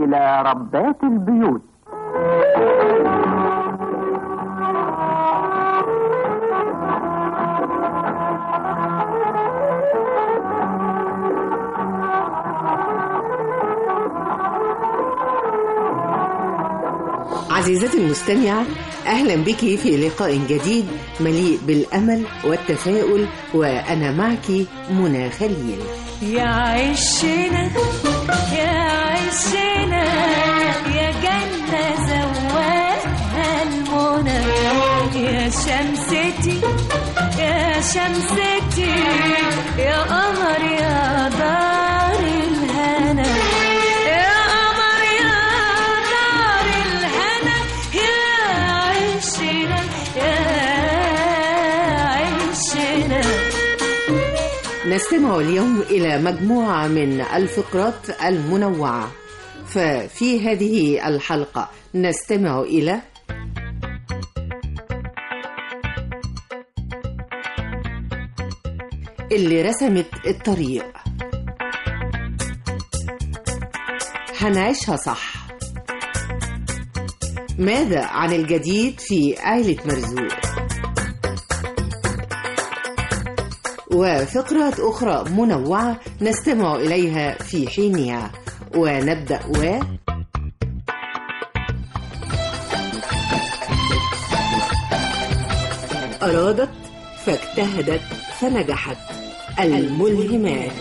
إلى ربات البيوت عزيزتي المستمعة أهلا بك في لقاء جديد مليء بالأمل والتفاؤل وأنا معك منى خليل يا عشنا يا عشنا يا جنة زواها المنى يا شمستي يا شمستي يا قمر يا دار الهنا يا قمر يا دار الهنا يا عشنا يا عشنا نستمع اليوم إلى مجموعة من الفقرات المنوعة ففي هذه الحلقة نستمع إلى اللي رسمت الطريق هنعيشها صح ماذا عن الجديد في عائلة مرزوق وفقرات أخرى منوعة نستمع إليها في حينها ونبدأ و أرادت فاجتهدت فنجحت الملهمات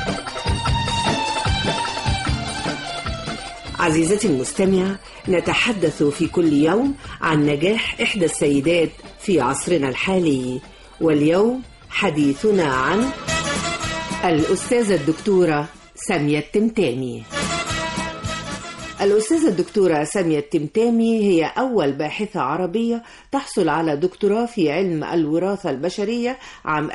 عزيزتي المستمعة نتحدث في كل يوم عن نجاح إحدى السيدات في عصرنا الحالي واليوم حديثنا عن الأستاذة الدكتورة سامية التمتامي الأستاذة الدكتورة سامية التمتامي هي أول باحثة عربية تحصل على دكتوراه في علم الوراثة البشرية عام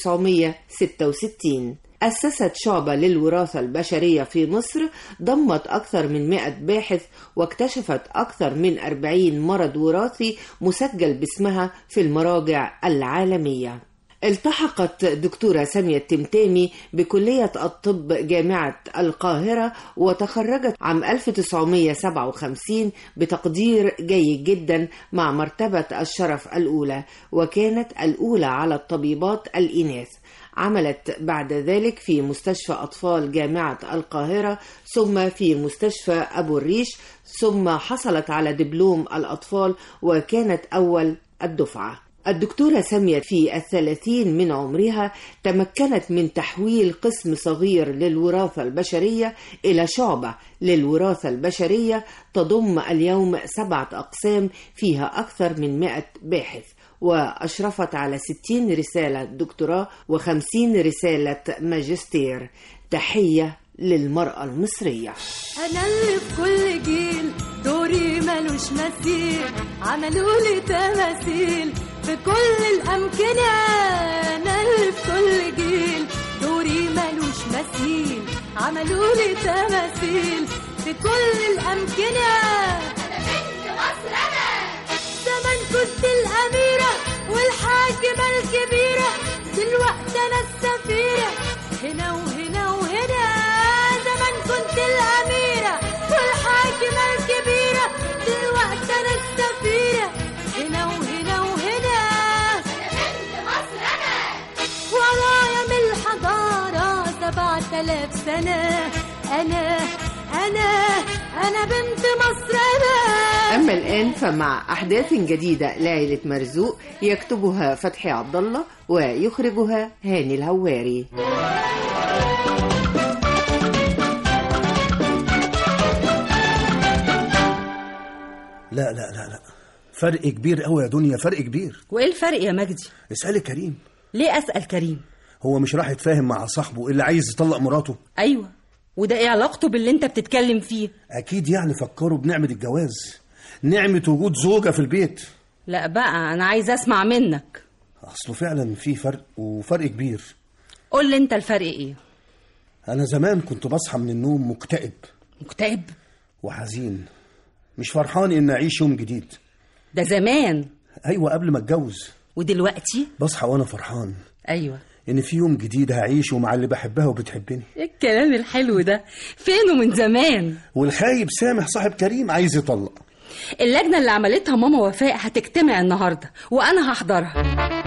1966 أسست شعبة للوراثة البشرية في مصر ضمت أكثر من 100 باحث واكتشفت أكثر من 40 مرض وراثي مسجل باسمها في المراجع العالمية التحقت دكتورة سامية التمتامي بكلية الطب جامعة القاهرة وتخرجت عام 1957 بتقدير جيد جدا مع مرتبة الشرف الأولى وكانت الأولى على الطبيبات الإناث عملت بعد ذلك في مستشفى أطفال جامعة القاهرة ثم في مستشفى أبو الريش ثم حصلت على دبلوم الأطفال وكانت أول الدفعة الدكتورة سامية في الثلاثين من عمرها تمكنت من تحويل قسم صغير للوراثة البشرية إلى شعبة للوراثة البشرية تضم اليوم سبعة أقسام فيها أكثر من مئة باحث وأشرفت على 60 رسالة دكتوراه و50 رسالة ماجستير تحية للمرأة المصرية انا اللي في كل جيل دوري ملوش مثيل عملوا لي تماثيل في كل الامكنه انا اللي في كل جيل دوري ملوش مثيل عملوا لي تماثيل في كل الامكنه زمان كنت الاميره والحاكمه الكبيره دلوقتي انا السفيره هنا وهنا وهنا زمان كنت الأميرة والحاكمة الكبيرة دلوقتي أنا السفيرة هنا وهنا وهنا ورايا من الحضارة سبعة آلاف سنة أنا أنا أنا بنت مصر أنا أما الآن فمع أحداث جديدة لعيلة مرزوق يكتبها فتحي عبد الله ويخرجها هاني الهواري لا لا لا لا فرق كبير قوي يا دنيا فرق كبير وايه الفرق يا مجدي اسألي كريم ليه اسال كريم هو مش راح يتفاهم مع صاحبه اللي عايز يطلق مراته ايوه وده ايه علاقته باللي انت بتتكلم فيه اكيد يعني فكروا بنعمة الجواز نعمة وجود زوجة في البيت لا بقى انا عايز اسمع منك اصله فعلا في فرق وفرق كبير قول لي انت الفرق ايه انا زمان كنت بصحى من النوم مكتئب مكتئب وحزين مش فرحان ان اعيش يوم جديد ده زمان ايوه قبل ما اتجوز ودلوقتي بصحى وانا فرحان ايوه ان في يوم جديد هعيشه مع اللي بحبها وبتحبني إيه الكلام الحلو ده فينه من زمان والخايب سامح صاحب كريم عايز يطلق اللجنة اللي عملتها ماما وفاء هتجتمع النهاردة وأنا هحضرها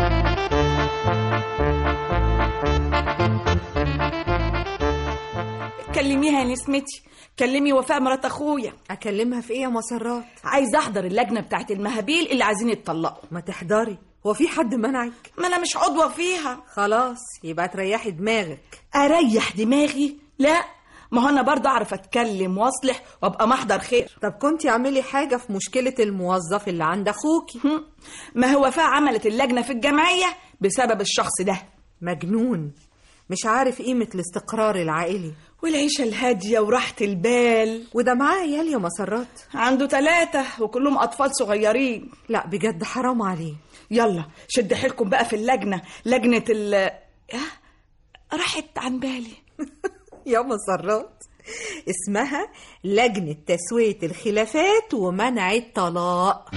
كلميها يا نسمتي كلمي وفاء مرات اخويا اكلمها في ايه يا مسرات عايزه احضر اللجنه بتاعت المهابيل اللي عايزين يتطلقوا ما تحضري هو في حد منعك ما انا مش عضوه فيها خلاص يبقى تريحي دماغك اريح دماغي لا ما هو انا برضه اعرف اتكلم واصلح وابقى محضر خير طب كنتي اعملي حاجه في مشكله الموظف اللي عند اخوكي هم، ما هو وفاء عملت اللجنه في الجمعيه بسبب الشخص ده مجنون مش عارف قيمه الاستقرار العائلي والعيشه الهاديه وراحه البال وده معاه عيال يا مسرات عنده ثلاثه وكلهم اطفال صغيرين لا بجد حرام عليه يلا شد حيلكم بقى في اللجنه لجنه ال آه، راحت عن بالي يا مسرات اسمها لجنه تسويه الخلافات ومنع الطلاق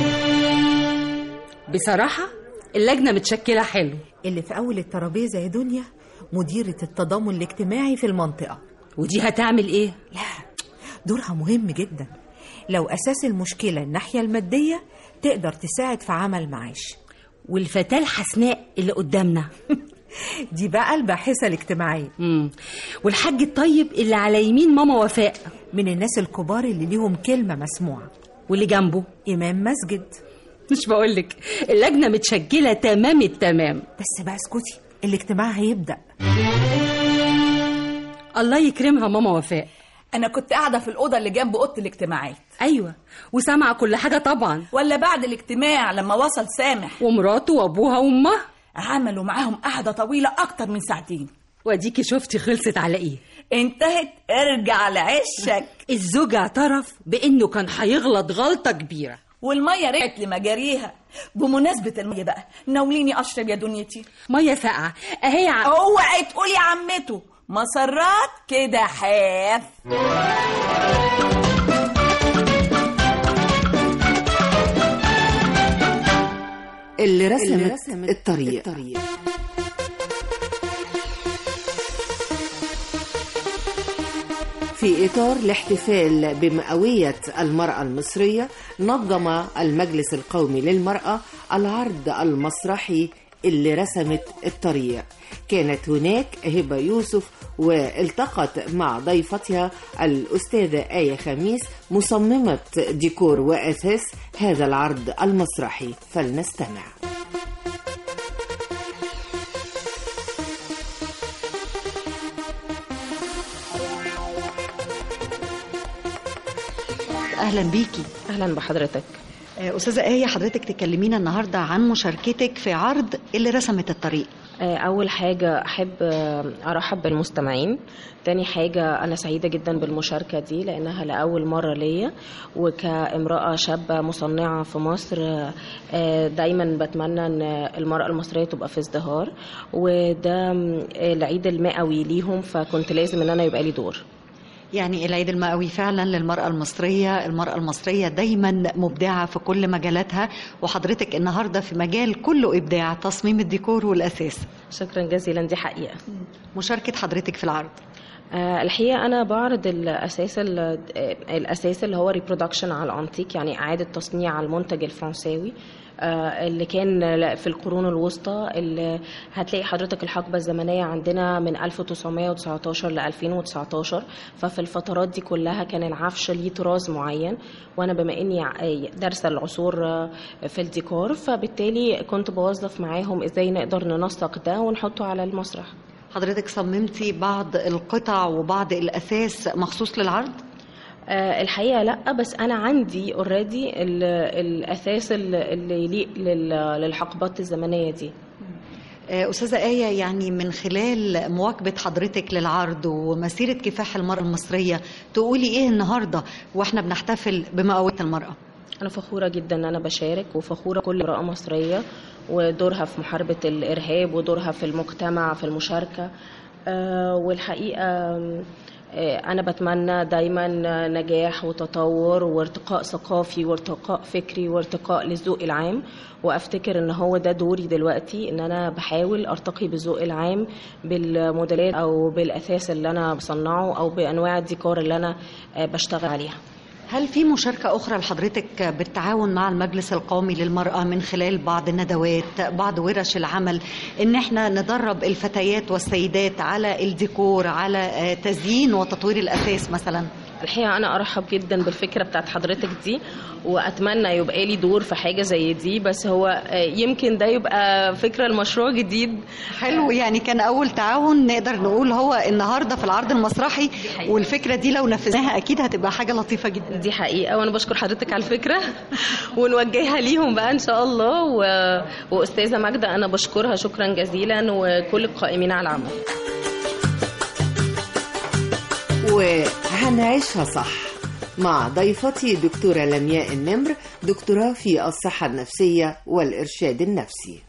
بصراحة اللجنة متشكلة حلو اللي في اول الترابيزه يا دنيا مديره التضامن الاجتماعي في المنطقه ودي هتعمل إيه؟ لا دورها مهم جدا لو أساس المشكلة الناحية المادية تقدر تساعد في عمل معاش والفتاة الحسناء اللي قدامنا دي بقى الباحثة الاجتماعية مم. والحاج الطيب اللي على يمين ماما وفاء من الناس الكبار اللي ليهم كلمة مسموعة واللي جنبه إمام مسجد مش بقولك اللجنة متشكلة تمام التمام بس بقى اسكتي الاجتماع هيبدأ الله يكرمها ماما وفاء انا كنت قاعده في الاوضه اللي جنب اوضه الاجتماعات أيوة وسامعة كل حاجة طبعا ولا بعد الاجتماع لما وصل سامح ومراته وأبوها وأمها عملوا معاهم قعده طويله اكتر من ساعتين واديكي شفتي خلصت على ايه انتهت ارجع لعشك الزوج اعترف بانه كان هيغلط غلطه كبيره والميه رجعت لمجاريها بمناسبه الميه بقى ناوليني اشرب يا دنيتي ميه ساقعه اهي ع... اوعي تقولي عمته مسرات كده حاف اللي رسمت, الطريق, في إطار الاحتفال بمئوية المرأة المصرية نظم المجلس القومي للمرأة العرض المسرحي اللي رسمت الطريق كانت هناك هبة يوسف والتقت مع ضيفتها الأستاذة آية خميس مصممة ديكور وأساس هذا العرض المسرحي فلنستمع اهلا بيكي اهلا بحضرتك آه، استاذه ايه حضرتك تكلمينا النهارده عن مشاركتك في عرض اللي رسمت الطريق آه، اول حاجه احب آه، ارحب بالمستمعين تاني حاجه انا سعيده جدا بالمشاركه دي لانها لاول مره ليا وكامراه شابه مصنعه في مصر آه، دايما بتمنى ان المراه المصريه تبقى في ازدهار وده م، العيد المئوي ليهم فكنت لازم ان انا يبقى لي دور يعني العيد المئوي فعلا للمرأة المصرية المرأة المصرية دايما مبدعة في كل مجالاتها وحضرتك النهاردة في مجال كله إبداع تصميم الديكور والأساس شكرا جزيلا دي حقيقه مشاركة حضرتك في العرض آه، الحقيقة أنا بعرض الأساس ال- آه، الأساس اللي هو ريبرودكشن على الأنتيك يعني إعادة تصنيع على المنتج الفرنساوي آه، اللي كان في القرون الوسطى اللي هتلاقي حضرتك الحقبة الزمنية عندنا من 1919 ل 2019 ففي الفترات دي كلها كان العفش ليه طراز معين وأنا بما إني ع- دارسة العصور آه، في الديكور فبالتالي كنت بوظف معاهم إزاي نقدر ننسق ده ونحطه على المسرح حضرتك صممتي بعض القطع وبعض الأساس مخصوص للعرض آه، الحقيقه لا بس انا عندي اوريدي الاثاث ال- اللي يليق لل- للحقبات الزمنيه دي آه، أستاذة آية يعني من خلال مواكبة حضرتك للعرض ومسيرة كفاح المرأة المصرية تقولي إيه النهاردة وإحنا بنحتفل بمئوية المرأة انا فخوره جدا ان انا بشارك وفخوره كل امراه مصريه ودورها في محاربه الارهاب ودورها في المجتمع في المشاركه آه، والحقيقه آم، آه، أنا بتمنى دايما نجاح وتطور وارتقاء ثقافي وارتقاء فكري وارتقاء للذوق العام وأفتكر إن هو ده دوري دلوقتي إن أنا بحاول أرتقي بالذوق العام بالموديلات أو بالأثاث اللي أنا بصنعه أو بأنواع الديكور اللي أنا آه، بشتغل عليها هل في مشاركة أخرى لحضرتك بالتعاون مع المجلس القومي للمرأة من خلال بعض الندوات بعض ورش العمل إن احنا ندرب الفتيات والسيدات على الديكور على آه، تزيين وتطوير الأثاث مثلا الحقيقة أنا أرحب جدا بالفكرة بتاعت حضرتك دي وأتمنى يبقى لي دور في حاجة زي دي بس هو آه، يمكن ده يبقى فكرة المشروع جديد حلو يعني كان أول تعاون نقدر نقول هو النهاردة في العرض المسرحي والفكرة دي لو نفذناها أكيد هتبقى حاجة لطيفة جدا دي حقيقة وأنا بشكر حضرتك على الفكرة ونوجهها ليهم بقى إن شاء الله و... وأستاذة ماجدة أنا بشكرها شكرا جزيلا وكل القائمين على العمل وهنعيشها صح مع ضيفتي دكتورة لمياء النمر دكتوراه في الصحة النفسية والإرشاد النفسي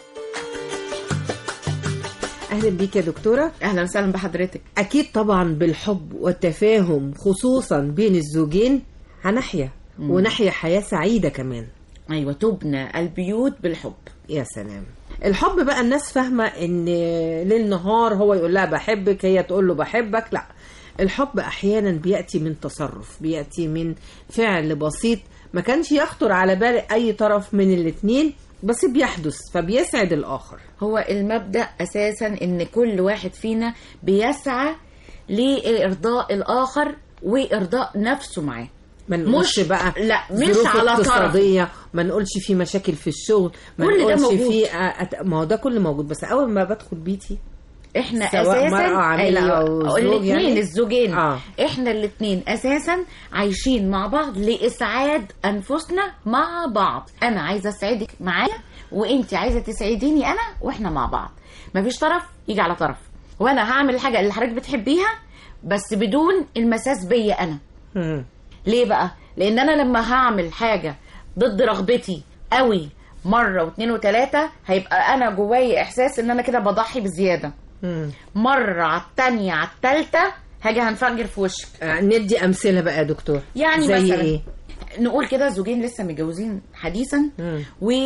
أهلا بيك يا دكتورة اهلا وسهلا بحضرتك أكيد طبعا بالحب والتفاهم خصوصا بين الزوجين هنحيا مم. ونحيا حياة سعيدة كمان ايوه تبنى البيوت بالحب يا سلام الحب بقى الناس فاهمة ان ليل نهار هو يقول لها بحبك هي تقول له بحبك لا الحب احيانا بيأتي من تصرف بيأتي من فعل بسيط ما كانش يخطر على بال اي طرف من الاتنين بس بيحدث فبيسعد الاخر هو المبدأ اساسا ان كل واحد فينا بيسعى لارضاء الاخر وارضاء نفسه معاه ما نقولش مش- بقى لا، مش ظروف على طرف. اقتصادية ما نقولش في مشاكل في الشغل ما كل ده نقولش موجود. في أت- ما هو ده كله موجود بس اول ما بدخل بيتي احنا سواء اساسا مرأة عاملة أو زوج الاثنين يعني. الزوجين آه. احنا الاثنين اساسا عايشين مع بعض لاسعاد انفسنا مع بعض انا عايزه اسعدك معايا وانت عايزه تسعديني انا واحنا مع بعض مفيش طرف يجي على طرف وانا هعمل الحاجه اللي حضرتك بتحبيها بس بدون المساس بيا انا مم. ليه بقى لان انا لما هعمل حاجه ضد رغبتي قوي مره واثنين وثلاثه هيبقى انا جوايا احساس ان انا كده بضحي بزياده مم. مرة على التانية على التالتة هاجي هنفجر في وشك آه، ندي امثله بقى يا دكتور يعني زي مثلا ايه نقول كده زوجين لسه متجوزين حديثا مم.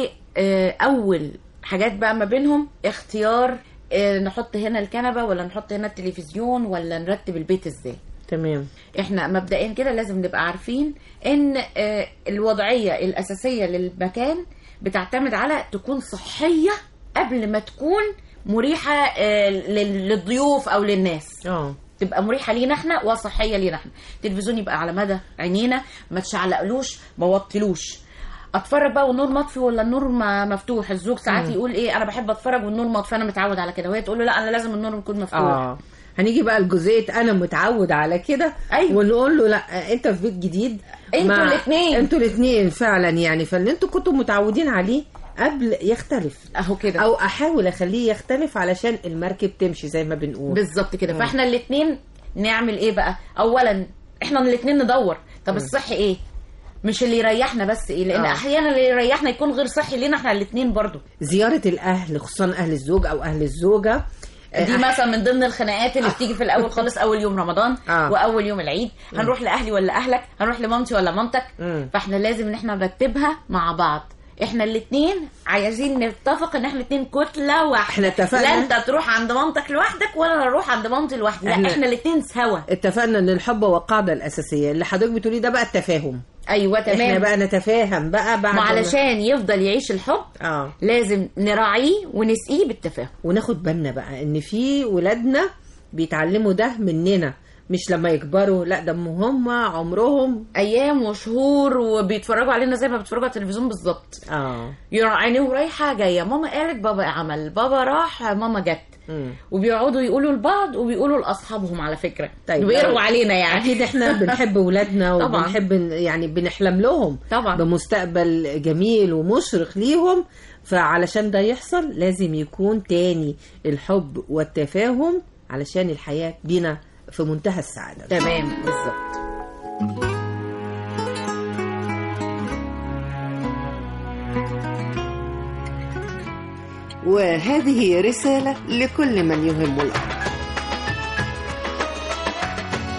واول حاجات بقى ما بينهم اختيار آه، نحط هنا الكنبة ولا نحط هنا التلفزيون ولا نرتب البيت ازاي تمام احنا مبدئيا كده لازم نبقى عارفين ان آه، الوضعية الاساسية للمكان بتعتمد على تكون صحية قبل ما تكون مريحة آه، لل- للضيوف او للناس اه تبقى مريحه لينا احنا وصحيه لينا احنا التلفزيون يبقى على مدى عينينا ما تشعلقلوش ما وطلوش اتفرج بقى والنور مطفي ولا النور ما مفتوح الزوج ساعات مم. يقول ايه انا بحب اتفرج والنور مطفي انا متعود على كده وهي تقول له لا انا لازم النور يكون مفتوح اه هنيجي بقى لجزئيه انا متعود على كده أيوة. ونقول له لا انت في بيت جديد انتوا مع- الاتنين. انتوا الاثنين فعلا يعني فاللي انتوا كنتوا متعودين عليه قبل يختلف اهو كده او احاول اخليه يختلف علشان المركب تمشي زي ما بنقول بالظبط كده مم. فاحنا الاثنين نعمل ايه بقى اولا احنا الاثنين ندور طب الصحي ايه مش اللي يريحنا بس ايه لان آه. احيانا اللي يريحنا يكون غير صحي لينا احنا الاثنين برضو زياره الاهل خصوصا اهل الزوج او اهل الزوجه دي مثلا من ضمن الخناقات اللي بتيجي في الاول خالص اول يوم رمضان آه. واول يوم العيد هنروح لاهلي ولا اهلك هنروح لمامتي ولا مامتك مم. فاحنا لازم ان احنا نرتبها مع بعض احنا الاثنين عايزين نتفق ان احنا الاثنين كتله واحده احنا اتفقنا. لا انت تروح عند مامتك لوحدك ولا انا اروح عند مامتي لوحدي لا احنا- احنا الاثنين سوا اتفقنا ان الحب هو القاعده الاساسيه اللي حضرتك بتقولي ده بقى التفاهم ايوه احنا تمام بقى نتفاهم بقى بعد ما ما- علشان يفضل يعيش الحب اه لازم نراعيه ونسقيه بالتفاهم وناخد بالنا بقى ان في ولادنا بيتعلموا ده مننا مش لما يكبروا لا ده هم عمرهم ايام وشهور وبيتفرجوا علينا زي ما بيتفرجوا على التلفزيون بالظبط اه عينيهم رايحه جايه ماما قالت بابا عمل بابا راح ماما جت مم. وبيقعدوا يقولوا لبعض وبيقولوا لاصحابهم على فكره طيب. بيروا علينا يعني اكيد احنا بنحب ولادنا طبعا. وبنحب ن- يعني بنحلم لهم طبعا. بمستقبل جميل ومشرق ليهم فعلشان ده يحصل لازم يكون تاني الحب والتفاهم علشان الحياة بينا في منتهى السعادة تمام بالظبط وهذه رسالة لكل من يهم الأمر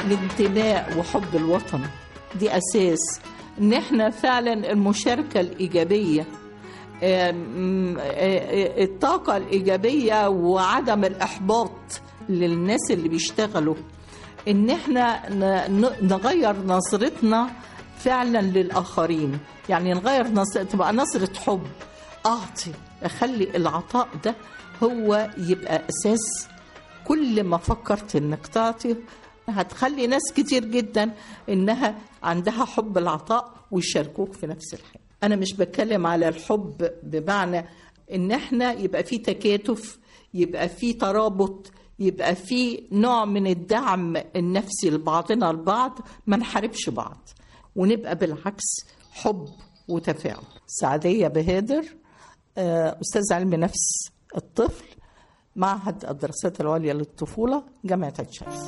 الانتماء وحب الوطن دي أساس إن إحنا فعلا المشاركة الإيجابية آم، آه، آه، الطاقة الإيجابية وعدم الإحباط للناس اللي بيشتغلوا إن إحنا ن- ن- نغير نظرتنا فعلا للآخرين يعني نغير نظرة تبقى نظرة حب أعطي أخلي العطاء ده هو يبقى أساس كل ما فكرت انك تعطي هتخلي ناس كتير جدا انها عندها حب العطاء ويشاركوك في نفس الحاجه انا مش بتكلم على الحب بمعنى ان احنا يبقى في تكاتف يبقى في ترابط يبقى في نوع من الدعم النفسي لبعضنا البعض ما نحاربش بعض ونبقى بالعكس حب وتفاعل سعدية بهادر آه، أستاذ علم نفس الطفل معهد الدراسات العليا للطفولة جامعة عين شمس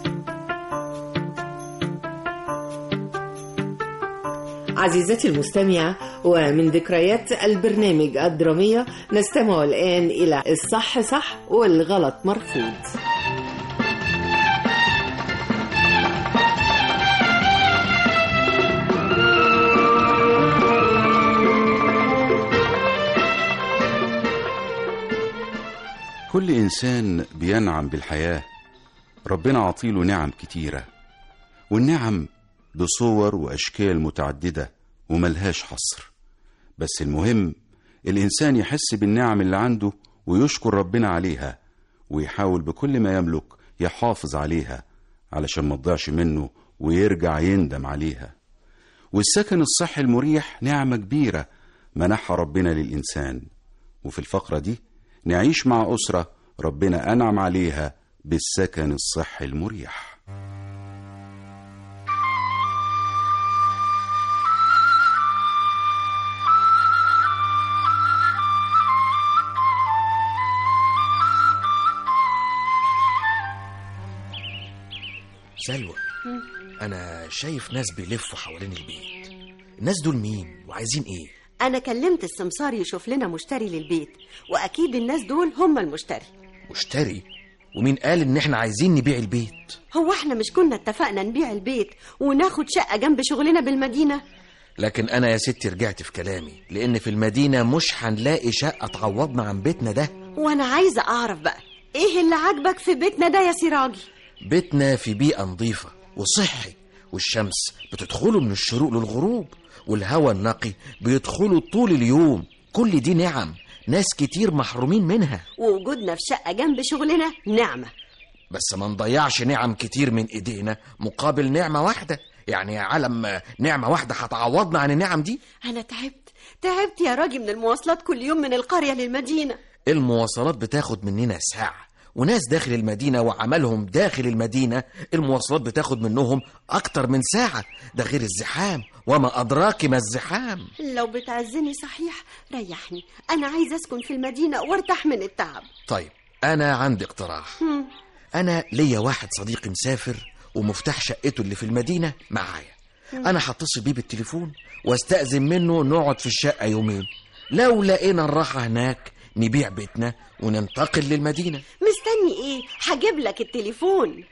عزيزتي المستمعة ومن ذكريات البرنامج الدرامية نستمع الآن إلى الصح صح والغلط مرفوض كل إنسان بينعم بالحياة ربنا عطيله نعم كتيرة والنعم بصور وأشكال متعددة وملهاش حصر بس المهم الإنسان يحس بالنعم اللي عنده ويشكر ربنا عليها ويحاول بكل ما يملك يحافظ عليها علشان ما تضيعش منه ويرجع يندم عليها والسكن الصحي المريح نعمة كبيرة منحها ربنا للإنسان وفي الفقرة دي نعيش مع أسرة ربنا أنعم عليها بالسكن الصحي المريح سلوى انا شايف ناس بيلفوا حوالين البيت الناس دول مين وعايزين ايه أنا كلمت السمسار يشوف لنا مشتري للبيت وأكيد الناس دول هم المشتري مشتري ومين قال ان احنا عايزين نبيع البيت هو احنا مش كنا اتفقنا نبيع البيت وناخد شقة جنب شغلنا بالمدينة لكن انا يا ستي رجعت في كلامي لان في المدينه مش هنلاقي شقه تعوضنا عن بيتنا ده وأنا عايزة أعرف بقى إيه اللي عاجبك في بيتنا ده يا سراجي بيتنا في بيئه نظيفه وصحي والشمس بتدخله من الشروق للغروب والهواء النقي بيدخله طول اليوم كل دي نعم ناس كتير محرومين منها ووجودنا في شقة جنب شغلنا نعمة بس ما نضيعش نعم كتير من ايدينا مقابل نعمة واحدة يعني يا عالم نعمة واحدة هتعوضنا عن النعم دي أنا تعبت تعبت يا راجي من المواصلات كل يوم من القرية للمدينة المواصلات بتاخد مننا ساعة وناس داخل المدينة وعملهم داخل المدينة المواصلات بتاخد منهم أكتر من ساعة ده غير الزحام وما أدراك ما الزحام لو بتعزني صحيح ريحني أنا عايزة أسكن في المدينة وارتاح من التعب طيب أنا عندي اقتراح هم. أنا ليا واحد صديقي مسافر ومفتاح شقته اللي في المدينة معايا مم. أنا هتصل بيه بالتليفون واستأذن منه نقعد في الشقة يومين لو لقينا الراحة هناك نبيع بيتنا وننتقل للمدينة مستني إيه هجيب لك التليفون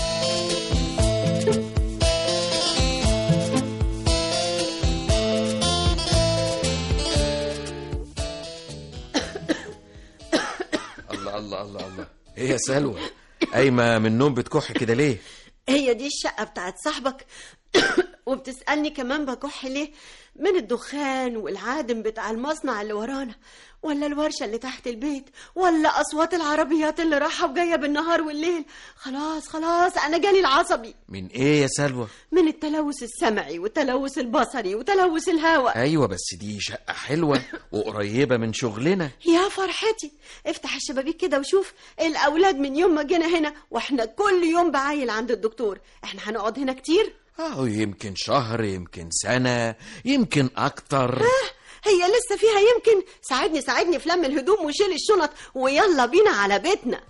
الله الله الله الله ايه يا سلوى قايمة من النوم بتكح كده ليه هي دي الشقة بتاعت صاحبك وبتسألني كمان بكح ليه من الدخان والعادم بتاع المصنع اللي ورانا ولا الورشة اللي تحت البيت ولا أصوات العربيات اللي رايحة وجاية بالنهار والليل خلاص خلاص أنا جالي العصبي من ايه يا سلوى من التلوث السمعي والتلوث البصري وتلوث الهواء ايوه بس دي شقة حلوة وقريبة من شغلنا يا فرحتي افتح الشبابيك كده وشوف الأولاد من يوم ما جينا هنا واحنا كل يوم بعايل عند الدكتور احنا هنقعد هنا كتير اه يمكن شهر يمكن سنة يمكن اكتر هي لسه فيها يمكن ساعدني ساعدني في لم الهدوم وشيل الشنط ويلا بينا على بيتنا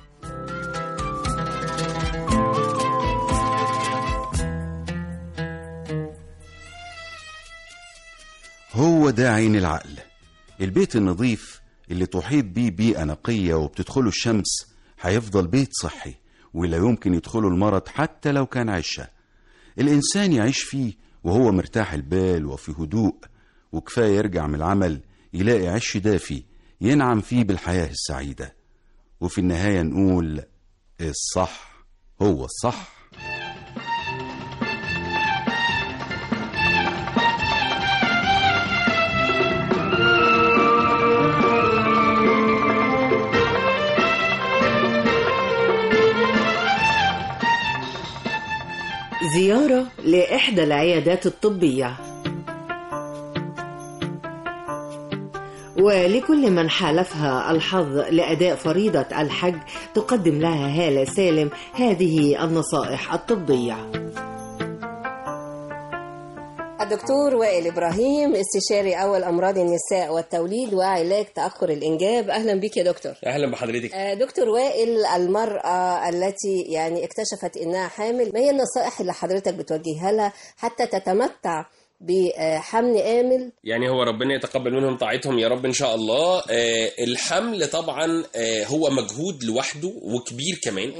هو ده عين العقل البيت النظيف اللي تحيط بيه بيئة نقية وبتدخله الشمس هيفضل بيت صحي ولا يمكن يدخله المرض حتى لو كان عشة الإنسان يعيش فيه وهو مرتاح البال وفي هدوء وكفاية يرجع من العمل يلاقي عش دافي ينعم فيه بالحياة السعيدة وفي النهاية نقول الصح هو الصح زيارة لإحدى العيادات الطبية ولكل من حالفها الحظ لأداء فريضة الحج تقدم لها هالة سالم هذه النصائح الطبية الدكتور وائل إبراهيم استشاري أول أمراض النساء والتوليد وعلاج تأخر الإنجاب أهلا بك يا دكتور اهلا بحضرتك آه، دكتور وائل المرأة التي يعني اكتشفت إنها حامل ما هي النصائح اللي حضرتك بتوجهها لها حتى تتمتع بحمل آمن يعني هو ربنا يتقبل منهم طاعتهم يا رب ان شاء الله آه الحمل طبعا آه هو مجهود لوحده وكبير كمان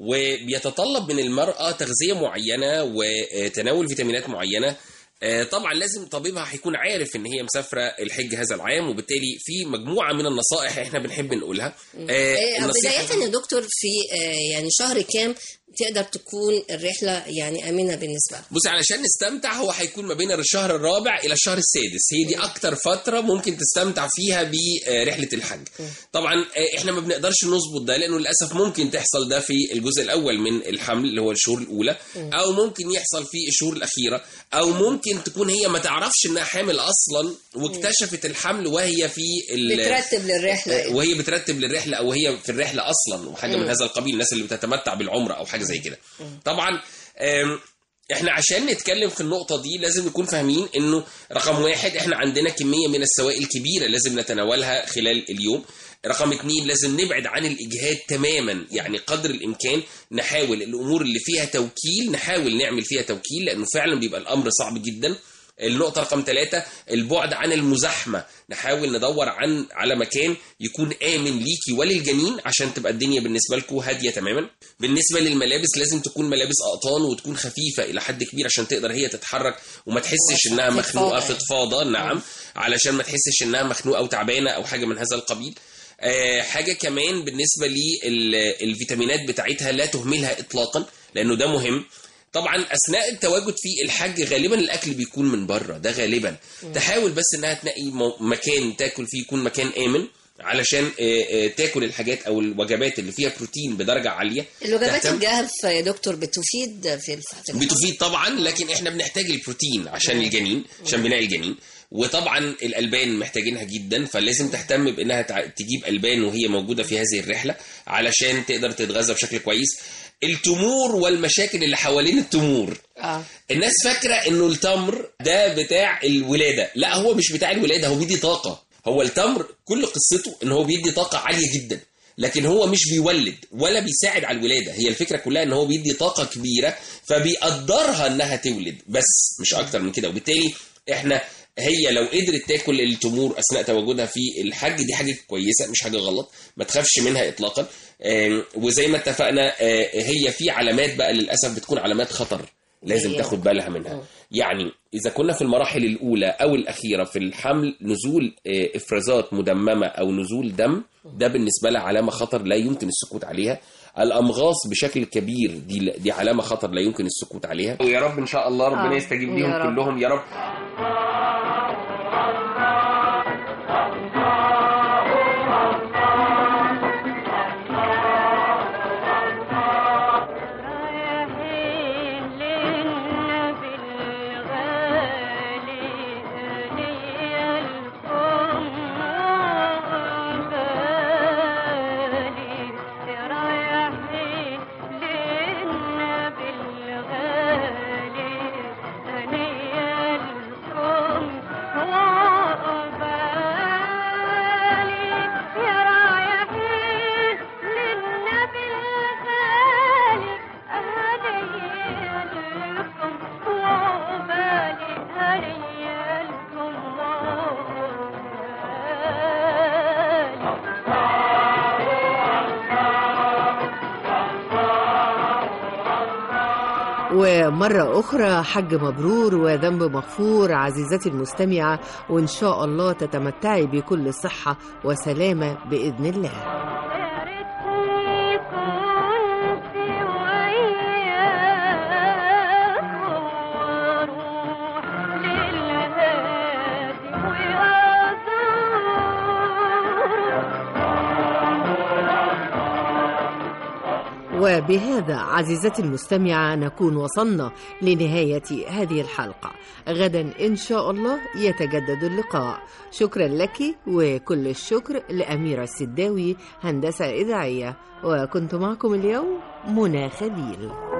وبيتطلب من المرأة تغذية معينة وتناول فيتامينات معينة آه، طبعا لازم طبيبها هيكون عارف ان هي مسافره الحج هذا العام وبالتالي في مجموعه من النصائح احنا بنحب نقولها آه، آه، النصيحة- بداية يا دكتور في آه، يعني شهر كام تقدر تكون الرحلة يعني آمنة بالنسبة لك بص علشان نستمتع هو هيكون ما بين الشهر الرابع الى الشهر السادس هي دي اكتر فتره ممكن تستمتع فيها برحله الحج طبعا آه، احنا ما بنقدرش نظبط ده لانه للاسف ممكن تحصل ده في الجزء الاول من الحمل اللي هو الشهور الاولى مم. او ممكن يحصل في الشهور الاخيره او ممكن تكون هي ما تعرفش انها حامل اصلا واكتشفت الحمل وهي في ال- بترتب للرحلة آه، وهي بترتب للرحله او هي في الرحله اصلا وحاجه من مم. هذا القبيل الناس اللي بتتمتع بالعمره او حاجه زي كده طبعا آم، احنا عشان نتكلم في النقطة دي لازم نكون فاهمين انه رقم واحد احنا عندنا كمية من السوائل كبيرة لازم نتناولها خلال اليوم رقم اتنين لازم نبعد عن الإجهاد تماما يعني قدر الإمكان نحاول الأمور اللي فيها توكيل نحاول نعمل فيها توكيل لأنه فعلا بيبقى الأمر صعب جدا النقطة رقم ثلاثة البعد عن المزاحمة نحاول ندور عن على مكان يكون آمن ليكي وللجنين عشان تبقى الدنيا بالنسبة لكم هادية تماما بالنسبة للملابس لازم تكون ملابس أقطان وتكون خفيفة إلى حد كبير عشان تقدر هي تتحرك وما تحسش إنها مخنوقة فضفاضة. فضفاضة نعم علشان ما تحسش إنها مخنوقة أو تعبانة أو حاجة من هذا القبيل آه، حاجة كمان بالنسبة للفيتامينات بتاعتها لا تهملها إطلاقا لأنه ده مهم طبعا اثناء التواجد في الحج غالبا الاكل بيكون من بره ده غالبا مم. تحاول بس انها تنقي مو- مكان تاكل فيه يكون مكان امن علشان آه، آه، تاكل الحاجات او الوجبات اللي فيها بروتين بدرجه عاليه الوجبات تهتم- الجاهزة يا دكتور بتفيد في الف- في الحمل؟ بتفيد طبعا لكن احنا بنحتاج البروتين عشان الجنين عشان بناء الجنين وطبعا الالبان محتاجينها جدا فلازم تهتم بانها تع- تجيب البان وهي موجوده في هذه الرحله علشان تقدر تتغذى بشكل كويس التمور والمشاكل اللي حوالين التمور اه الناس فاكره انه التمر ده بتاع الولاده لا هو مش بتاع الولاده هو بيدي طاقه هو التمر كل قصته ان هو بيدي طاقه عاليه جدا لكن هو مش بيولد ولا بيساعد على الولاده هي الفكره كلها ان هو بيدي طاقه كبيره فبيقدرها انها تولد بس مش اكتر من كده وبالتالي احنا هي لو قدرت تاكل التمور اثناء تواجدها في الحج دي حاجه كويسه مش حاجه غلط ما تخافش منها اطلاقا آم، وزي ما اتفقنا آه، هي في علامات بقى للاسف بتكون علامات خطر لازم هي. تاخد بالها منها يعني اذا كنا في المراحل الاولى او الاخيره في الحمل نزول آه، افرازات مدممه او نزول دم ده بالنسبه لها علامه خطر لا يمكن السكوت عليها الامغاص بشكل كبير دي دي علامه خطر لا يمكن السكوت عليها ويا رب ان شاء الله ربنا آه، يستجيب يا ليهم رب. كلهم يا رب بالغالي هنيا الكون ومرة أخرى حج مبرور وذنب مغفور عزيزتي المستمعة وإن شاء الله تتمتعي بكل صحة وسلامة بإذن الله وبهذا عزيزتي المستمعة نكون وصلنا لنهاية هذه الحلقة غدا إن شاء الله يتجدد اللقاء شكرا لك وكل الشكر لأميرة السداوي هندسة إذاعية وكنت معكم اليوم منى خليل